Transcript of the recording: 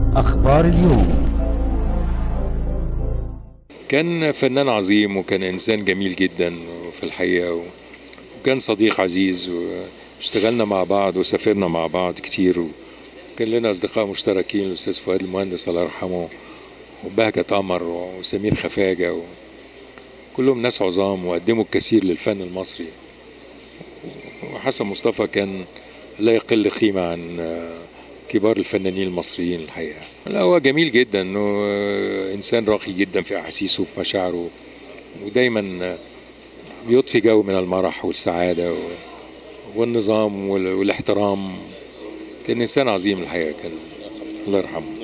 أخبار اليوم كان فنان عظيم وكان إنسان جميل جدا في الحقيقة وكان صديق عزيز واشتغلنا مع بعض وسافرنا مع بعض كتير وكان لنا أصدقاء مشتركين الأستاذ فؤاد المهندس الله يرحمه وبهجة قمر وسمير خفاجة كلهم ناس عظام وقدموا الكثير للفن المصري وحسن مصطفى كان لا يقل قيمة عن كبار الفنانين المصريين الحقيقة لا هو جميل جدا انه انسان راقي جدا في احاسيسه وفي مشاعره ودايما بيضفي جو من المرح والسعادة والنظام والاحترام كان انسان عظيم الحقيقة كان الله يرحمه